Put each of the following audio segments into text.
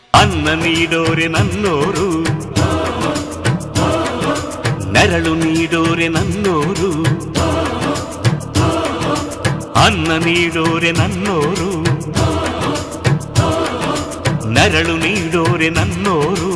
ಅನ್ನ ನೀಡೋರೆ ನನ್ನೋರು ನೆರಳು ನೀಡೋರೆ ನನ್ನೋರು ಅನ್ನ ನೀಡೋರೆ ನನ್ನೋರು ನೆರಳು ನೀಡೋರೆ ನನ್ನೋರು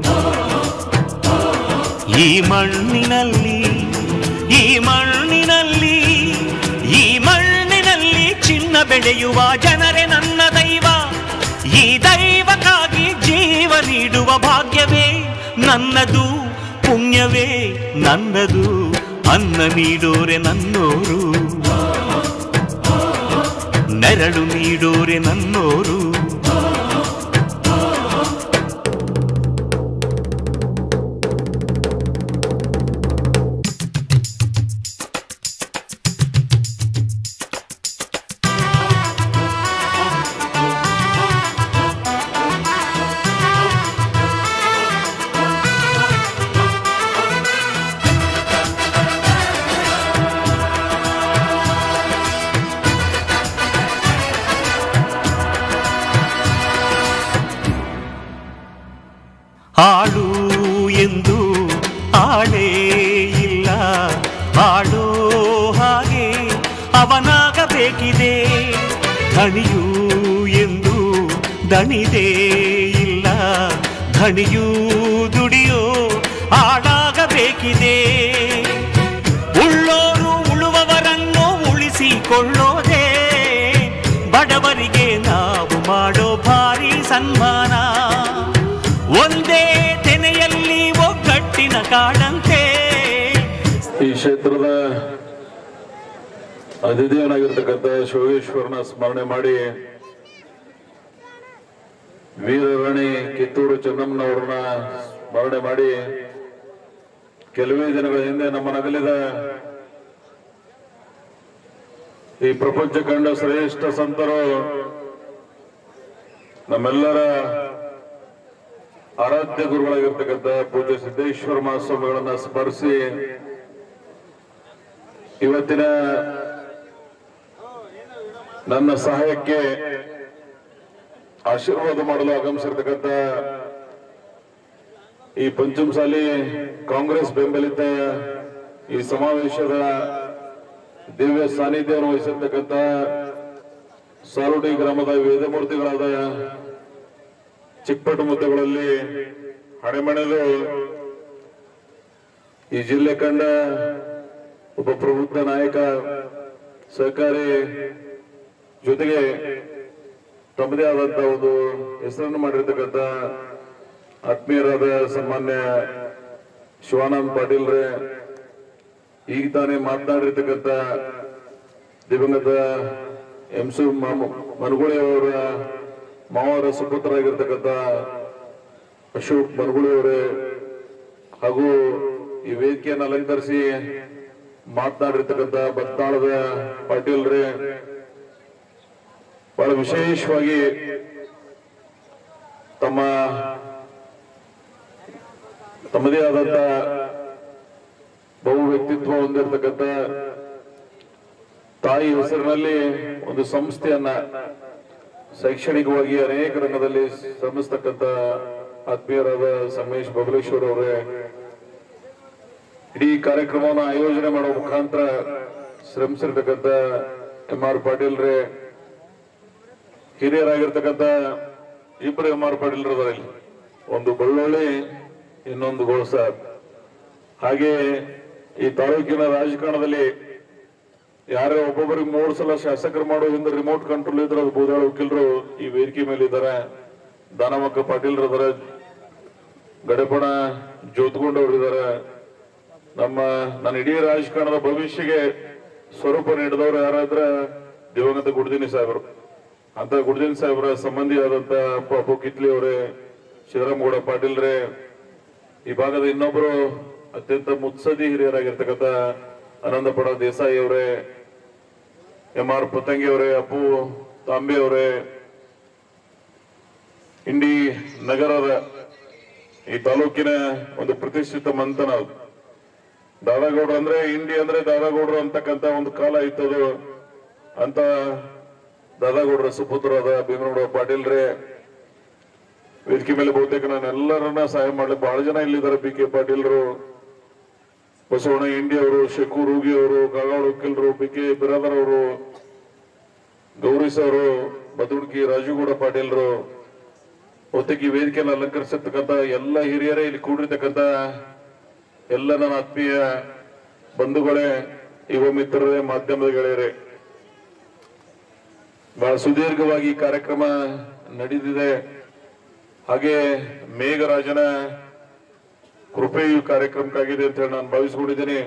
ಈ ಮಣ್ಣಿನಲ್ಲಿ ಈ ಮಣ್ಣಿನಲ್ಲಿ ಈ ಮಣ್ಣಿನಲ್ಲಿ ಚಿನ್ನ ಬೆಳೆಯುವ ಜನರೇ ನನ್ನ ದೈವ ಈ ದೈವಕ್ಕಾಗಿ ಜೀವ ನೀಡುವ ಭಾಗ್ಯವೇ ನನ್ನದು ಪುಣ್ಯವೇ ನನ್ನದು ಅನ್ನ ನೀಡೋರೆ ನನ್ನೋರು ನೆರಳು ನೀಡೋರೆ ನನ್ನೋರು ಆಳು ಎಂದು ಆಳೇ ಇಲ್ಲ ಆಡೋ ಹಾಗೆ ಅವನಾಗಬೇಕಿದೆ ಧಣಿಯು ಎಂದು ದಣಿದೇ ಇಲ್ಲ ಧಣಿಯೂ ದುಡಿಯೋ ಆಡಾಗಬೇಕಿದೆ ಉಳ್ಳೋರು ಉಳುವವರನ್ನು ಉಳಿಸಿಕೊಳ್ಳೋದೇ ಬಡವರಿಗೆ ನಾವು ಮಾಡೋ ಭಾರಿ ಸನ್ಮಾನ ಒಂದೇ ತೆನೆಯಲ್ಲಿ ಒಗ್ಗಟ್ಟಿನ ಕಾಡಂತೆ ಈ ಕ್ಷೇತ್ರದ ಅತಿಥಿಯನಾಗಿರ್ತಕ್ಕಂಥ ಶಿವೇಶ್ವರನ ಸ್ಮರಣೆ ಮಾಡಿ ವೀರರಾಣಿ ಕಿತ್ತೂರು ಚೆನ್ನಮ್ಮನವ್ರನ್ನ ಸ್ಮರಣೆ ಮಾಡಿ ಕೆಲವೇ ದಿನಗಳ ಹಿಂದೆ ನಮ್ಮ ನಗಲಿದ ಈ ಪ್ರಪಂಚ ಕಂಡ ಶ್ರೇಷ್ಠ ಸಂತರು ನಮ್ಮೆಲ್ಲರ ಆರಾಧ್ಯ ಗುರುಗಳಾಗಿರ್ತಕ್ಕಂಥ ಪೂಜ್ಯ ಸಿದ್ದೇಶ್ವರ ಮಹಾಸ್ವಾಮಿಗಳನ್ನ ಸ್ಮರಿಸಿ ಇವತ್ತಿನ ನನ್ನ ಸಹಾಯಕ್ಕೆ ಆಶೀರ್ವಾದ ಮಾಡಲು ಆಗಮಿಸಿರ್ತಕ್ಕಂಥ ಈ ಪಂಚಮಸಾಲಿ ಕಾಂಗ್ರೆಸ್ ಬೆಂಬಲಿತ ಈ ಸಮಾವೇಶದ ದಿವ್ಯ ಸಾನ್ನಿಧ್ಯವನ್ನು ವಹಿಸಿರ್ತಕ್ಕಂಥ ಸಾರುಡಿ ಗ್ರಾಮದ ವೇದಮೂರ್ತಿಗಳಾದ ಚಿಕ್ಕಪಟ್ಟು ಮುದ್ದಗಳಲ್ಲಿ ಹಣೆಮಣೆದು ಈ ಜಿಲ್ಲೆ ಕಂಡ ಒಬ್ಬ ಪ್ರಬುದ್ಧ ನಾಯಕ ಸಹಕಾರಿ ಜೊತೆಗೆ ತಮ್ಮದೇ ಆದಂತ ಒಂದು ಹೆಸರನ್ನು ಮಾಡಿರ್ತಕ್ಕಂಥ ಆತ್ಮೀಯರಾದ ಸನ್ಮಾನ್ಯ ಶಿವಾನಂದ್ ಪಾಟೀಲ್ರೆ ಈಗ ತಾನೇ ಮಾತನಾಡಿರ್ತಕ್ಕಂಥ ದಿವಂಗತ ಎಂ ಸಿ ಮನಗುಳಿ ಅವರ ಮಾವರ ಸುಪುತ್ರರಾಗಿರ್ತಕ್ಕಂಥ ಅಶೋಕ್ ಮನಗುಳಿ ಅವರೇ ಹಾಗೂ ಈ ವೇದಿಕೆಯನ್ನು ಅಲಂಕರಿಸಿ ಮಾತನಾಡಿರ್ತಕ್ಕಂಥ ಬತ್ನಾಳದ ಪಾಟೀಲ್ರೇ ಬಹಳ ವಿಶೇಷವಾಗಿ ತಮ್ಮ ತಮ್ಮದೇ ಆದಂತ ಬಹು ವ್ಯಕ್ತಿತ್ವ ಹೊಂದಿರತಕ್ಕಂಥ ತಾಯಿ ಹೆಸರಿನಲ್ಲಿ ಒಂದು ಸಂಸ್ಥೆಯನ್ನ ಶೈಕ್ಷಣಿಕವಾಗಿ ಅನೇಕ ರಂಗದಲ್ಲಿ ಶ್ರಮಿಸ್ತಕ್ಕಂಥ ಆತ್ಮೀಯರಾದ ಸಂಗಮೇಶ್ ಬಬಲೇಶ್ವರ್ ಅವರೇ ಇಡೀ ಕಾರ್ಯಕ್ರಮವನ್ನು ಆಯೋಜನೆ ಮಾಡುವ ಮುಖಾಂತರ ಶ್ರಮಿಸಿರ್ತಕ್ಕಂಥ ಎಂ ಆರ್ ಪಾಟೀಲ್ರೇ ಹಿರಿಯರಾಗಿರ್ತಕ್ಕಂಥ ಇಬ್ಬರು ಎಂ ಆರ್ ಪಾಟೀಲ್ ಇಲ್ಲಿ ಒಂದು ಬಳ್ಳೊಳ್ಳಿ ಇನ್ನೊಂದು ಗೋಳ್ಸ ಹಾಗೆ ಈ ತಾಲೂಕಿನ ರಾಜಕಾರಣದಲ್ಲಿ ಯಾರೇ ಒಬ್ಬೊಬ್ಬರಿಗೆ ಮೂರು ಸಲ ಶಾಸಕರು ಮಾಡೋ ಹಿಂದೆ ರಿಮೋಟ್ ಕಂಟ್ರೋಲ್ ಇದ್ರೆ ಅದು ಬೂದಾಳ ವಕೀಲರು ಈ ವೇದಿಕೆ ಮೇಲೆ ಇದ್ದಾರೆ ದಾನಮಕ್ಕ ಪಾಟೀಲ್ ಇದಾರೆ ಗಡಪಣ ಜ್ಯೋತ್ಗೊಂಡವ್ರು ಇದಾರೆ ನಮ್ಮ ನನ್ನ ಇಡೀ ರಾಜಕಾರಣದ ಭವಿಷ್ಯಗೆ ಸ್ವರೂಪ ನೀಡಿದವರು ಯಾರಾದ್ರ ದಿವಂಗತ ಗುಡ್ದಿನಿ ಸಾಹೇಬರು ಅಂತ ಗುಡ್ದಿನಿ ಸಾಹೇಬರ ಸಂಬಂಧಿಯಾದಂತ ಅಪ್ಪು ಕಿತ್ಲಿ ಅವರೇ ಸಿದ್ದರಾಮಗೌಡ ಪಾಟೀಲ್ರೇ ಈ ಭಾಗದ ಇನ್ನೊಬ್ಬರು ಅತ್ಯಂತ ಮುತ್ಸದಿ ಹಿರಿಯರಾಗಿರ್ತಕ್ಕಂಥ ಆನಂದಪಡ ದೇಸಾಯಿ ಅವರೇ ಎಂ ಆರ್ ಪತಂಗಿ ಅವರೇ ಅಪ್ಪು ತಾಂಬೆ ಅವರೇ ಇಂಡಿ ನಗರದ ಈ ತಾಲೂಕಿನ ಒಂದು ಪ್ರತಿಷ್ಠಿತ ಮಂಥನ ಅದು. ದಾದಾಗೌಡ್ರು ಅಂದ್ರೆ ಇಂಡಿ ಅಂದ್ರೆ ದಾದಾಗೌಡ್ರು ಅಂತಕ್ಕಂತ ಒಂದು ಕಾಲ ಇತ್ತದು ಅಂತ ದಾದಾಗೌಡ್ರ ಸುಪುತ್ರರಾದ ಭೀಮನಗೌಡ ಪಾಟೀಲ್ರೇ ವೇದಿಕೆ ಮೇಲೆ ಬಹುತೇಕ ನಾನು ಎಲ್ಲರನ್ನ ಸಹಾಯ ಮಾಡ್ಲಿಕ್ಕೆ ಬಹಳ ಜನ ಇಲ್ಲಿದ್ದಾರೆ ಬಿ ಕೆ ಪಾಟೀಲ್ರು ಬಸವಣ್ಣ ಇಂಡಿ ಅವರು ಶಕು ರೂಗಿ ಅವರು ಕಾಗಾಡ್ ವಕೀಲರು ಬಿ ಕೆ ಬಿರಾದರ್ ಅವರು ಗೌರೀಶ್ ಅವರು ಬದುಡ್ಕಿ ರಾಜುಗೌಡ ಪಾಟೀಲ್ರು ಬಹುತೇಕ ಈ ವೇದಿಕೆಯನ್ನು ಅಲಂಕರಿಸಿರ್ತಕ್ಕಂಥ ಎಲ್ಲ ಹಿರಿಯರೇ ಇಲ್ಲಿ ಕೂಡಿರ್ತಕ್ಕಂಥ ಎಲ್ಲ ನನ್ನ ಆತ್ಮೀಯ ಬಂಧುಗಳೇ ಯುವ ಮಿತ್ರರೇ ಮಾಧ್ಯಮದ ಗೆಳೆಯರೇ ಬಹಳ ಸುದೀರ್ಘವಾಗಿ ಈ ಕಾರ್ಯಕ್ರಮ ನಡೆದಿದೆ ಹಾಗೆ ಮೇಘರಾಜನ ಕೃಪೆ ಈ ಕಾರ್ಯಕ್ರಮಕ್ಕಾಗಿದೆ ಅಂತ ಹೇಳಿ ನಾನು ಭಾವಿಸಿಕೊಂಡಿದ್ದೀನಿ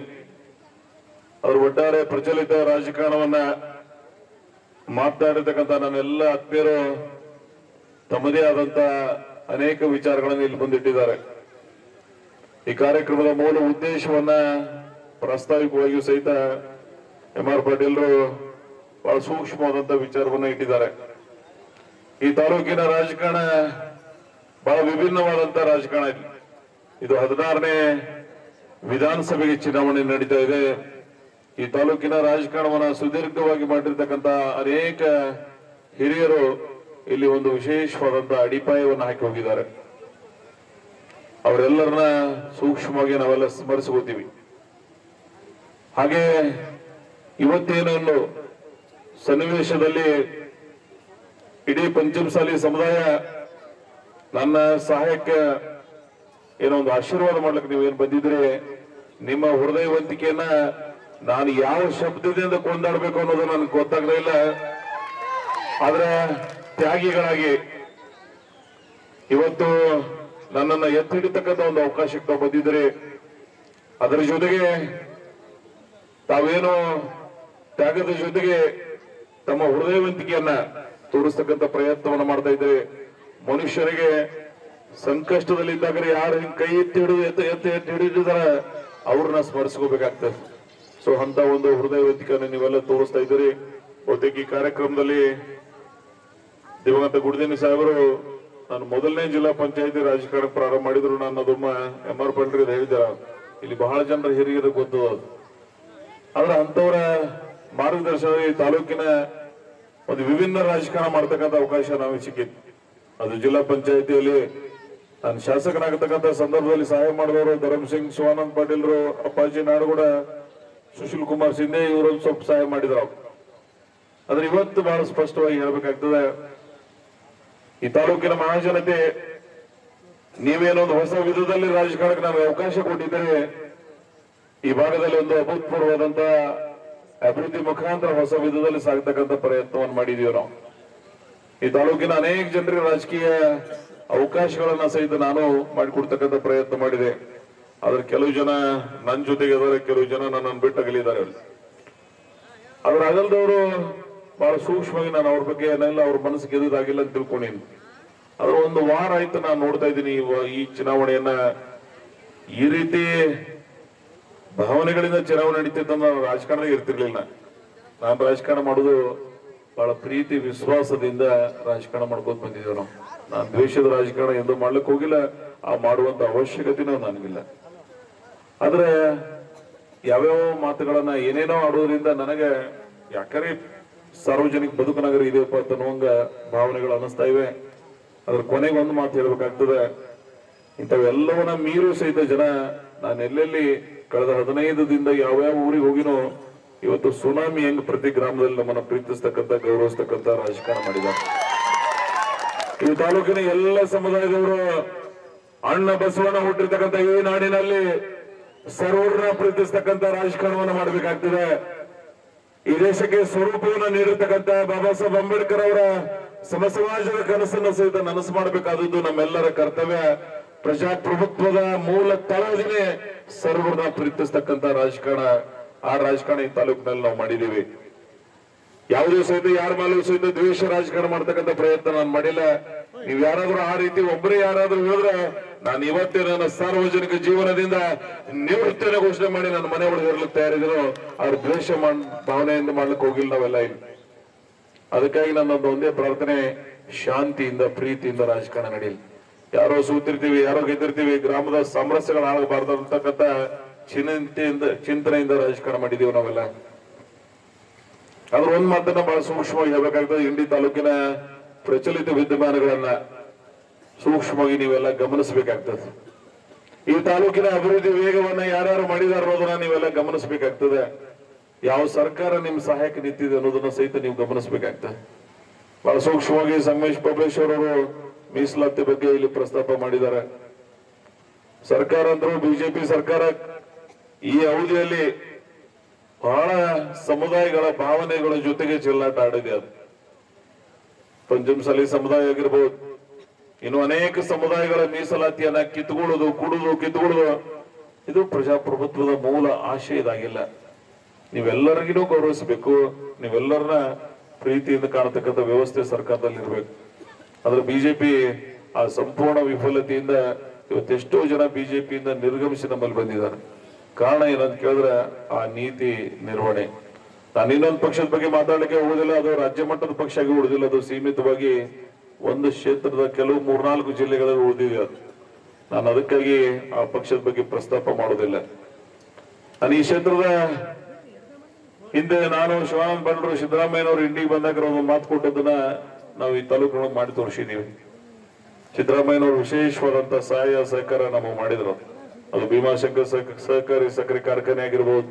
ಅವರು ಒಟ್ಟಾರೆ ಪ್ರಚಲಿತ ರಾಜಕಾರಣವನ್ನ ಮಾತನಾಡಿರ್ತಕ್ಕಂಥ ನನ್ನೆಲ್ಲ ಆತ್ಮೀಯರು ತಮ್ಮದೇ ಆದಂತ ಅನೇಕ ವಿಚಾರಗಳನ್ನು ಇಲ್ಲಿ ಬಂದಿಟ್ಟಿದ್ದಾರೆ ಈ ಕಾರ್ಯಕ್ರಮದ ಮೂಲ ಉದ್ದೇಶವನ್ನ ಪ್ರಾಸ್ತಾವಿಕವಾಗಿಯೂ ಸಹಿತ ಎಂ ಆರ್ ಪಾಟೀಲ್ರು ಬಹಳ ಸೂಕ್ಷ್ಮವಾದಂತ ವಿಚಾರವನ್ನ ಇಟ್ಟಿದ್ದಾರೆ ಈ ತಾಲೂಕಿನ ರಾಜಕಾರಣ ಬಹಳ ವಿಭಿನ್ನವಾದಂತ ರಾಜಕಾರಣ ಇದು ಇದು ಹದಿನಾರನೇ ವಿಧಾನಸಭೆಗೆ ಚುನಾವಣೆ ನಡೀತಾ ಇದೆ ಈ ತಾಲೂಕಿನ ರಾಜಕಾರಣವನ್ನ ಸುದೀರ್ಘವಾಗಿ ಮಾಡಿರ್ತಕ್ಕಂಥ ಅನೇಕ ಹಿರಿಯರು ಇಲ್ಲಿ ಒಂದು ವಿಶೇಷವಾದಂತ ಅಡಿಪಾಯವನ್ನು ಹಾಕಿ ಹೋಗಿದ್ದಾರೆ ಅವರೆಲ್ಲರನ್ನ ಸೂಕ್ಷ್ಮವಾಗಿ ನಾವೆಲ್ಲ ಸ್ಮರಿಸ್ಕೋತೀವಿ ಹಾಗೆ ಇವತ್ತೇನನ್ನು ಸನ್ನಿವೇಶದಲ್ಲಿ ಇಡೀ ಪಂಚಮಸಾಲಿ ಸಮುದಾಯ ನನ್ನ ಸಹಾಯಕ್ಕೆ ಏನೋ ಒಂದು ಆಶೀರ್ವಾದ ಮಾಡ್ಲಿಕ್ಕೆ ನೀವೇನು ಬಂದಿದ್ರೆ ನಿಮ್ಮ ಹೃದಯವಂತಿಕೆಯನ್ನ ನಾನು ಯಾವ ಶಬ್ದದಿಂದ ಕೊಂಡಾಡ್ಬೇಕು ಅನ್ನೋದು ನನಗೆ ಗೊತ್ತಾಗ್ಲೇ ಇಲ್ಲ ಆದ್ರೆ ತ್ಯಾಗಿಗಳಾಗಿ ಇವತ್ತು ನನ್ನನ್ನ ಎತ್ತಿಡಿತಕ್ಕಂಥ ಒಂದು ಅವಕಾಶಕ್ಕೆ ತಾವು ಬಂದಿದ್ದೀರಿ ಅದರ ಜೊತೆಗೆ ತಾವೇನು ತ್ಯಾಗದ ಜೊತೆಗೆ ತಮ್ಮ ಹೃದಯವಂತಿಕೆಯನ್ನ ತೋರಿಸ್ತಕ್ಕಂಥ ಪ್ರಯತ್ನವನ್ನ ಮಾಡ್ತಾ ಇದ್ದೀರಿ ಮನುಷ್ಯನಿಗೆ ಸಂಕಷ್ಟದಲ್ಲಿದ್ದಾಗ ಯಾರು ಹಿಂಗ್ ಕೈ ಎತ್ತಿ ಹಿಡಿದು ಎತ್ತ ಎತ್ತಿ ಎತ್ತಿ ಹಿಡಿದಿದಾರ ಅವ್ರನ್ನ ಸ್ಮರಿಸ್ಕೋಬೇಕಾಗ್ತದೆ ಸೊ ಅಂತ ಒಂದು ಹೃದಯವಂತಿಕೆಯನ್ನು ನೀವೆಲ್ಲ ತೋರಿಸ್ತಾ ಇದ್ದೀರಿ ಬಹುತೇಕ ಈ ಕಾರ್ಯಕ್ರಮದಲ್ಲಿ ದಿವಂಗತ ಗುಡ್ದೇನಿ ಸಾಹೇಬರು ನಾನು ಮೊದಲನೇ ಜಿಲ್ಲಾ ಪಂಚಾಯತಿ ರಾಜಕಾರಣ ಪ್ರಾರಂಭ ಮಾಡಿದ್ರು ನಾನು ಅದನ್ನ ಎಂ ಆರ್ ಪಂಡ್ರಿಗೆ ಹೇಳಿದ್ದಾರೆ ಇಲ್ಲಿ ಬಹಳ ಜನರ ಹಿರಿಯರು ಗೊತ್ತು ಅದು ಆದ್ರೆ ಅಂತವರ ಮಾರ್ಗದರ್ಶನ ಈ ತಾಲೂಕಿನ ಒಂದು ವಿಭಿನ್ನ ರಾಜಕಾರಣ ಮಾಡ್ತಕ್ಕಂಥ ಅವಕಾಶ ನಮಗೆ ಸಿಕ್ಕಿತ್ತು ಅದು ಜಿಲ್ಲಾ ಪಂಚಾಯತಿಯಲ್ಲಿ ನಾನು ಶಾಸಕನಾಗತಕ್ಕಂಥ ಸಂದರ್ಭದಲ್ಲಿ ಸಹಾಯ ಮಾಡಿದವರು ಧರಮ್ ಸಿಂಗ್ ಶಿವಾನಂದ್ ಪಾಟೀಲ್ರು ಅಪ್ಪಾಜಿ ನಾಡುಗೂಡ ಸುಶೀಲ್ ಕುಮಾರ್ ಸಿಂಧೆ ಇವರೊಂದು ಸ್ವಲ್ಪ ಸಹಾಯ ಮಾಡಿದ್ರು ಆದ್ರೆ ಇವತ್ತು ಬಹಳ ಸ್ಪಷ್ಟವಾಗಿ ಹೇಳ್ಬೇಕಾಗ್ತದೆ ಈ ತಾಲೂಕಿನ ಮಹಾಜನತೆ ನೀವೇನೊಂದು ಹೊಸ ವಿಧದಲ್ಲಿ ರಾಜಕಾರಣಕ್ಕೆ ನಮಗೆ ಅವಕಾಶ ಕೊಟ್ಟಿದ್ದರೆ ಈ ಭಾಗದಲ್ಲಿ ಒಂದು ಅಭೂತಪೂರ್ವವಾದಂತ ಅಭಿವೃದ್ಧಿ ಮುಖಾಂತರ ಹೊಸ ವಿಧದಲ್ಲಿ ಸಾಗತಕ್ಕಂಥ ಪ್ರಯತ್ನವನ್ನು ಮಾಡಿದೀವಿ ನಾವು ಈ ತಾಲೂಕಿನ ಅನೇಕ ಜನರಿಗೆ ರಾಜಕೀಯ ಅವಕಾಶಗಳನ್ನ ಸಹಿತ ನಾನು ಮಾಡಿಕೊಡ್ತಕ್ಕಂಥ ಪ್ರಯತ್ನ ಮಾಡಿದೆ ಆದ್ರೆ ಕೆಲವು ಜನ ನನ್ನ ಜೊತೆಗೆ ಇದ್ದಾರೆ ಕೆಲವು ಜನ ನನ್ನನ್ನು ಬಿಟ್ಟಗಲಿದ್ದಾರೆ ಅದ್ರ ಅಗಲ್ದವರು ಬಹಳ ಸೂಕ್ಷ್ಮವಾಗಿ ನಾನು ಅವ್ರ ಬಗ್ಗೆ ಏನೆಲ್ಲ ಅವ್ರ ಮನಸ್ಸಿಗೆ ಎದುರಾಗಿಲ್ಲ ಅಂತ ತಿಳ್ಕೊಂಡಿನಿ ಆದ್ರೆ ಒಂದು ವಾರ ಆಯ್ತು ನಾನು ನೋಡ್ತಾ ಇದ್ದೀನಿ ಈ ವ- ಈ ಚುನಾವಣೆಯನ್ನ ಈ ರೀತಿ ಭಾವನೆಗಳಿಂದ ಚುನಾವಣೆ ನಡೀತಿದ್ದ ನಾನು ರಾಜಕಾರಣದಲ್ಲಿ ಇರ್ತಿರ್ಲಿಲ್ಲ ನಾನು ರಾಜಕಾರಣ ಮಾಡುದು ಬಹಳ ಪ್ರೀತಿ ವಿಶ್ವಾಸದಿಂದ ರಾಜಕಾರಣ ಮಾಡ್ಕೊಂತ ಬಂದಿದ್ದೇವೆ ನಾವು ನಾನು ದ್ವೇಷದ ರಾಜಕಾರಣ ಎಂದು ಮಾಡ್ಲಿಕ್ಕೆ ಹೋಗಿಲ್ಲ ಆ ಮಾಡುವಂತ ಅವಶ್ಯಕತೆನೂ ನನಗಿಲ್ಲ ಆದ್ರೆ ಯಾವ್ಯಾವ ಮಾತುಗಳನ್ನ ಏನೇನೋ ಆಡೋದ್ರಿಂದ ನನಗೆ ಯಾಕರೆ ಸಾರ್ವಜನಿಕ ಬದುಕನಾಗರ ಇದೆಯಪ್ಪ ಅಂತ ಅನ್ನುವಂಗ ಭಾವನೆಗಳು ಅನಿಸ್ತಾ ಇವೆ ಅದ್ರ ಕೊನೆಗೆ ಒಂದು ಮಾತು ಹೇಳ್ಬೇಕಾಗ್ತದೆ ಇಂಥವೆಲ್ಲವನ್ನ ಮೀರು ಸಹಿತ ಜನ ನಾನು ಎಲ್ಲೆಲ್ಲಿ ಕಳೆದ ಹದಿನೈದು ದಿನದ ಯಾವ್ಯಾವ ಊರಿಗೆ ಹೋಗಿನೋ ಇವತ್ತು ಸುನಾಮಿ ಹೆಂಗ್ ಪ್ರತಿ ಗ್ರಾಮದಲ್ಲಿ ನಮ್ಮನ್ನ ಪ್ರೀತಿಸ್ತಕ್ಕಂಥ ಗೌರವಿಸ್ತಕ್ಕಂಥ ರಾಜಕಾರಣ ಮಾಡಿದ್ದಾರೆ ಈ ತಾಲೂಕಿನ ಎಲ್ಲ ಸಮುದಾಯದವರು ಅಣ್ಣ ಬಸವಣ್ಣ ಹುಟ್ಟಿರ್ತಕ್ಕಂಥ ಈ ನಾಡಿನಲ್ಲಿ ಸರ್ವರನ್ನ ಪ್ರೀತಿಸ್ತಕ್ಕಂಥ ರಾಜಕಾರಣವನ್ನು ಮಾಡಬೇಕಾಗ್ತದೆ ಈ ದೇಶಕ್ಕೆ ಸ್ವರೂಪವನ್ನು ನೀಡಿರ್ತಕ್ಕಂಥ ಬಾಬಾ ಸಾಹೇಬ್ ಅಂಬೇಡ್ಕರ್ ಅವರ ಸಮ ಸಮಾಜದ ಕನಸನ್ನು ಸಹಿತ ನನಸು ಮಾಡಬೇಕಾದದ್ದು ನಮ್ಮೆಲ್ಲರ ಕರ್ತವ್ಯ ಪ್ರಜಾಪ್ರಭುತ್ವದ ಮೂಲ ತಳದಿನೇ ಸರ್ವರನ್ನ ಪ್ರೀತಿಸ್ತಕ್ಕಂಥ ರಾಜಕಾರಣ ಆ ರಾಜಕಾರಣ ಈ ತಾಲೂಕಿನಲ್ಲಿ ನಾವು ಮಾಡಿದೀವಿ ಯಾವುದೇ ಸಹಿತ ಯಾರ ಮೇಲೂ ಸಹಿತ ದ್ವೇಷ ರಾಜಕಾರಣ ಮಾಡ್ತಕ್ಕಂಥ ಪ್ರಯತ್ನ ನಾನು ಮಾಡಿಲ್ಲ ನೀವ್ ಯಾರಾದ್ರೂ ಆ ರೀತಿ ಒಬ್ಬರೇ ಯಾರಾದ್ರೂ ಹೇಳಿದ್ರೆ ನಾನು ಇವತ್ತೇ ನನ್ನ ಸಾರ್ವಜನಿಕ ಜೀವನದಿಂದ ನಿವೃತ್ತಿಯನ್ನು ಘೋಷಣೆ ಮಾಡಿ ನನ್ನ ಮನೆ ಒಳಗೆ ಇರ್ಲಿಕ್ಕೆ ತಯಾರಿದ್ರು ಅವ್ರ ದ್ವೇಷ ಮಾಡ್ ಭಾವನೆಯಿಂದ ಮಾಡ್ಲಿಕ್ಕೆ ಹೋಗಿಲ್ಲ ನಾವೆಲ್ಲ ಇಲ್ಲಿ ಅದಕ್ಕಾಗಿ ನನ್ನೊಂದು ಒಂದೇ ಪ್ರಾರ್ಥನೆ ಶಾಂತಿಯಿಂದ ಪ್ರೀತಿಯಿಂದ ರಾಜಕಾರಣ ನಡೆಯಲಿ ಯಾರೋ ಸೂತಿರ್ತೀವಿ ಯಾರೋ ಗೆದ್ದಿರ್ತೀವಿ ಗ್ರಾಮದ ಸಾಮರಸ್ಯಗಳು ಆಗಬಾರ್ದು ಅಂತಕ್ಕಂಥ ಚಿಂತೆಯಿಂದ ಚಿಂತನೆಯಿಂದ ರಾಜಕಾರಣ ಮಾಡಿದೀವಿ ನಾವೆಲ್ಲ ಅದ್ರ ಒಂದ್ ಮಾತನ್ನ ಬಹಳ ಸೂಕ್ಷ್ಮವಾಗಿ ಹೇಳ್ಬೇಕಾಗ್ತದೆ ಇಂಡಿ ತಾಲೂಕಿನ ಪ್ರಚಲಿತ ವಿದ್ಯಮಾನಗಳನ್ನ ಸೂಕ್ಷ್ಮವಾಗಿ ನೀವೆಲ್ಲ ಗಮನಿಸಬೇಕಾಗ್ತದೆ ಈ ತಾಲೂಕಿನ ಅಭಿವೃದ್ಧಿ ವೇಗವನ್ನ ಯಾರ್ಯಾರು ಮಾಡಿದಾರ ಅನ್ನೋದನ್ನ ನೀವೆಲ್ಲ ಗಮನಿಸಬೇಕಾಗ್ತದೆ ಯಾವ ಸರ್ಕಾರ ನಿಮ್ ಸಹಾಯಕ್ಕೆ ನಿಂತಿದೆ ಅನ್ನೋದನ್ನ ಸಹಿತ ನೀವು ಗಮನಿಸಬೇಕಾಗ್ತದೆ ಬಹಳ ಸೂಕ್ಷ್ಮವಾಗಿ ಸಂಗಮೇಶ್ ಪಬ್ಲೇಶ್ವರ್ ಅವರು ಮೀಸಲಾತಿ ಬಗ್ಗೆ ಇಲ್ಲಿ ಪ್ರಸ್ತಾಪ ಮಾಡಿದ್ದಾರೆ ಸರ್ಕಾರ ಅಂದ್ರೂ ಬಿಜೆಪಿ ಸರ್ಕಾರ ಈ ಅವಧಿಯಲ್ಲಿ ಬಹಳ ಸಮುದಾಯಗಳ ಭಾವನೆಗಳ ಜೊತೆಗೆ ಚೆಲ್ಲಾಟ ಆಡಿದೆ ಅದು ಪಂಚಮಸಾಲಿ ಸಮುದಾಯ ಆಗಿರ್ಬೋದು ಇನ್ನು ಅನೇಕ ಸಮುದಾಯಗಳ ಮೀಸಲಾತಿಯನ್ನ ಕಿತ್ಕೊಳ್ಳೋದು ಕುಡುದು ಕಿತ್ಕೊಳ್ಳೋದು ಇದು ಪ್ರಜಾಪ್ರಭುತ್ವದ ಮೂಲ ಆಶಯ ಇದಾಗಿಲ್ಲ ನೀವೆಲ್ಲರಿಗೂ ಗೌರವಿಸಬೇಕು ನೀವೆಲ್ಲರನ್ನ ಪ್ರೀತಿಯಿಂದ ಕಾಣತಕ್ಕಂಥ ವ್ಯವಸ್ಥೆ ಸರ್ಕಾರದಲ್ಲಿ ಇರಬೇಕು ಆದ್ರೆ ಬಿಜೆಪಿ ಆ ಸಂಪೂರ್ಣ ವಿಫಲತೆಯಿಂದ ಇವತ್ತೆಷ್ಟೋ ಜನ ಬಿಜೆಪಿಯಿಂದ ನಿರ್ಗಮಿಸಿ ನಮ್ಮಲ್ಲಿ ಬಂದಿದ್ದಾರೆ ಕಾರಣ ಏನಂತ ಕೇಳಿದ್ರೆ ಆ ನೀತಿ ನಿರ್ವಹಣೆ ನಾನು ಇನ್ನೊಂದು ಪಕ್ಷದ ಬಗ್ಗೆ ಮಾತಾಡ್ಲಿಕ್ಕೆ ಹೋಗುದಿಲ್ಲ ಅದು ರಾಜ್ಯ ಮಟ್ಟದ ಪಕ್ಷ ಆಗಿ ಉಳಿದಿಲ್ಲ ಅದು ಸೀಮಿತವಾಗಿ ಒಂದು ಕ್ಷೇತ್ರದ ಕೆಲವು ಮೂರ್ನಾಲ್ಕು ಜಿಲ್ಲೆಗಳಲ್ಲಿ ಉಳಿದಿದೆ ಅದು ನಾನು ಅದಕ್ಕಾಗಿ ಆ ಪಕ್ಷದ ಬಗ್ಗೆ ಪ್ರಸ್ತಾಪ ಮಾಡೋದಿಲ್ಲ ನಾನು ಈ ಕ್ಷೇತ್ರದ ಹಿಂದೆ ನಾನು ಶಿವಾನಂದ ಬಂಡ್ರು ಸಿದ್ದರಾಮಯ್ಯನವರು ಇಂಡಿಗೆ ಬಂದಾಗ ಒಂದು ಮಾತು ಕೊಟ್ಟದನ್ನ ನಾವು ಈ ತಾಲೂಕಿನೊಳಗೆ ಮಾಡಿ ತೋರಿಸಿದೀವಿ ಸಿದ್ದರಾಮಯ್ಯನವರು ವಿಶೇಷವಾದಂತ ಸಹಾಯ ಸಹಕಾರ ನಮಗೆ ಮಾಡಿದ್ರು ಅದು ಭೀಮಾಶಂಕರ್ ಸಹಕ- ಸಹಕಾರಿ ಸಕ್ಕರೆ ಕಾರ್ಖಾನೆ ಆಗಿರ್ಬೋದು